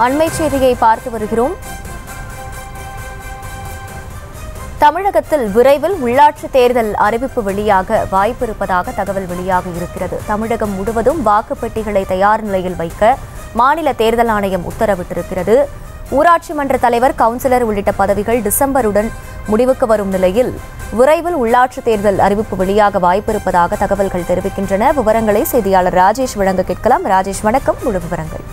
அண்மை செய்தியை பார்த்து வருகிறோம் தமிழகத்தில் விரைவில் உள்ளாட்சி தேர்தல் அறிவிப்பு வெளியாக வாய்ப்பு இருப்பதாக தகவல் வெளியாக இருக்கிறது தமிழகம் முழுவதும் வாக்குப்பெட்டிகளை தயார் நிலையில் வைக்க மாநில தேர்தல் ஆணையம் உத்தரவிட்டிருக்கிறது ஊராட்சி மன்ற தலைவர் கவுன்சிலர் உள்ளிட்ட பதவிகள் டிசம்பருடன் முடிவுக்கு வரும் நிலையில் விரைவில் உள்ளாட்சி தேர்தல் அறிவிப்பு வெளியாக வாய்ப்பு இருப்பதாக தகவல்கள் தெரிவிக்கின்றன விவரங்களை செய்தியாளர் ராஜேஷ் வழங்க கேட்கலாம் ராஜேஷ் வணக்கம் முழு விவரங்கள்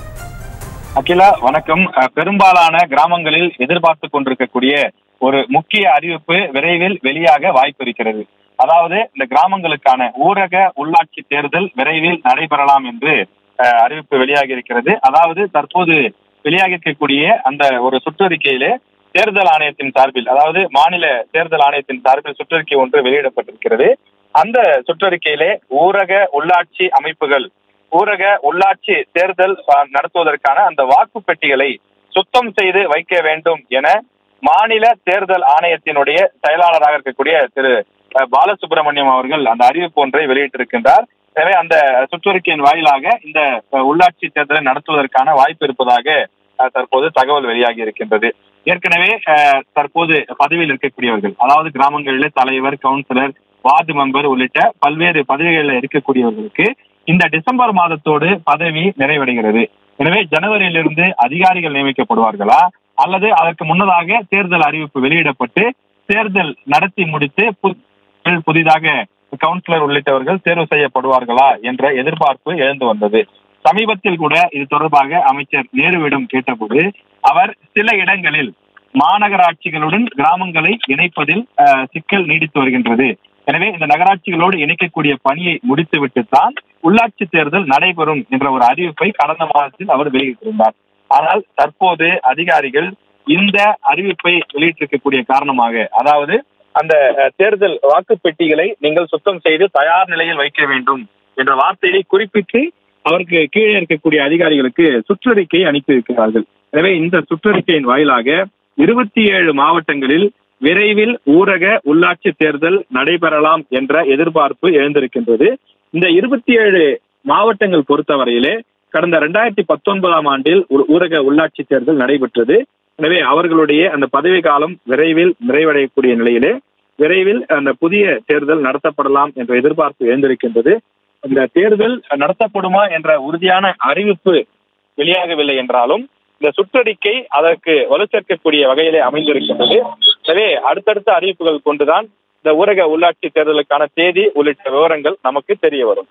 அகிலா வணக்கம் அஹ், பெரும்பாலான கிராமங்களில் எதிர்பார்த்து கொண்டிருக்கக்கூடிய ஒரு முக்கிய அறிவிப்பு விரைவில் வெளியாக வாய்ப்பு இருக்கிறது அதாவது இந்த கிராமங்களுக்கான ஊரக உள்ளாட்சி தேர்தல் விரைவில் நடைபெறலாம் என்று அஹ், அறிவிப்பு வெளியாகி இருக்கிறது அதாவது தற்போது வெளியாகி இருக்கக்கூடிய அந்த ஒரு சுற்றறிக்கையிலே தேர்தல் ஆணையத்தின் சார்பில் அதாவது மாநில தேர்தல் ஆணையத்தின் சார்பில் சுற்றறிக்கை ஒன்று வெளியிடப்பட்டிருக்கிறது அந்த சுற்றறிக்கையிலே ஊரக உள்ளாட்சி அமைப்புகள் ஊரக உள்ளாட்சி தேர்தல் அஹ், நடத்துவதற்கான அந்த வாக்குப் பெட்டிகளை சுத்தம் செய்து வைக்க வேண்டும் என மாநில தேர்தல் ஆணையத்தினுடைய செயலாளராக இருக்கக்கூடிய திரு அஹ், பாலசுப்ரமணியம் அவர்கள் அந்த அறிவிப்பு ஒன்றை வெளியிட்டிருக்கின்றார் எனவே அந்த சுற்றறிக்கையின் வாயிலாக இந்த அஹ், உள்ளாட்சி தேர்தலை நடத்துவதற்கான வாய்ப்பு இருப்பதாக அஹ், தற்போது தகவல் வெளியாகி இருக்கின்றது ஏற்கனவே அஹ், தற்போது பதவியில் இருக்கக்கூடியவர்கள் அதாவது கிராமங்களிலே தலைவர் கவுன்சிலர் வார்டு மெம்பர் உள்ளிட்ட பல்வேறு பதவிகளில் இருக்கக்கூடியவர்களுக்கு இந்த டிசம்பர் மாதத்தோடு பதவி நிறைவடைகிறது எனவே ஜனவரியிலிருந்து அதிகாரிகள் நியமிக்கப்படுவார்களா அல்லது அதற்கு முன்னதாக தேர்தல் அறிவிப்பு வெளியிடப்பட்டு தேர்தல் நடத்தி முடித்து பு- புதிதாக கவுன்சிலர் உள்ளிட்டவர்கள் தேர்வு செய்யப்படுவார்களா என்ற எதிர்பார்ப்பு எழுந்து வந்தது சமீபத்தில் கூட இது தொடர்பாக அமைச்சர் நேருவிடம் கேட்டபோது அவர் சில இடங்களில் மாநகராட்சிகளுடன் கிராமங்களை இணைப்பதில் அஹ், சிக்கல் நீடித்து வருகின்றது எனவே இந்த நகராட்சிகளோடு இணைக்கக்கூடிய பணியை முடித்துவிட்டு தான் உள்ளாட்சி தேர்தல் நடைபெறும் என்ற ஒரு அறிவிப்பை கடந்த மாதத்தில் அவர் வெளியிட்டிருந்தார் ஆனால் தற்போது அதிகாரிகள் இந்த அறிவிப்பை வெளியிட்டிருக்கக்கூடிய காரணமாக அதாவது அந்த அஹ், தேர்தல் வாக்குப்பெட்டிகளை நீங்கள் சுத்தம் செய்து தயார் நிலையில் வைக்க வேண்டும் என்ற வார்த்தையை குறிப்பிட்டு அவருக்கு கீழே இருக்கக்கூடிய அதிகாரிகளுக்கு சுற்றறிக்கை அனுப்பி இருக்கிறார்கள் எனவே இந்த சுற்றறிக்கையின் வாயிலாக இருபத்தி ஏழு மாவட்டங்களில் விரைவில் ஊரக உள்ளாட்சி தேர்தல் நடைபெறலாம் என்ற எதிர்பார்ப்பு எழுந்திருக்கின்றது இந்த இருபத்தி ஏழு மாவட்டங்கள் பொறுத்தவரையிலே கடந்த ரெண்டாயிரத்தி பத்தொன்பதாம் ஆண்டில் ஒரு ஊரக உள்ளாட்சி தேர்தல் நடைபெற்றது எனவே அவர்களுடைய அந்த பதவி காலம் விரைவில் நிறைவடையக்கூடிய நிலையிலே விரைவில் அந்த புதிய தேர்தல் நடத்தப்படலாம் என்ற எதிர்பார்ப்பு எழுந்திருக்கின்றது இந்த தேர்தல் நடத்தப்படுமா என்ற உறுதியான அறிவிப்பு வெளியாகவில்லை என்றாலும் இந்த சுற்றறிக்கை அதற்கு வலு சேர்க்கக்கூடிய வகையிலே அமைந்திருக்கின்றது எனவே அடுத்தடுத்த அறிவிப்புகள் கொண்டுதான் இந்த ஊரக உள்ளாட்சி தேர்தலுக்கான தேதி உள்ளிட்ட விவரங்கள் நமக்கு தெரிய வரும்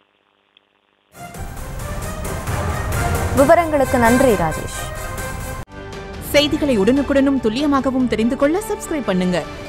விவரங்களுக்கு நன்றி ராஜேஷ் செய்திகளை உடனுக்குடனும் துல்லியமாகவும் தெரிந்து கொள்ள சப்ஸ்கிரைப் பண்ணுங்க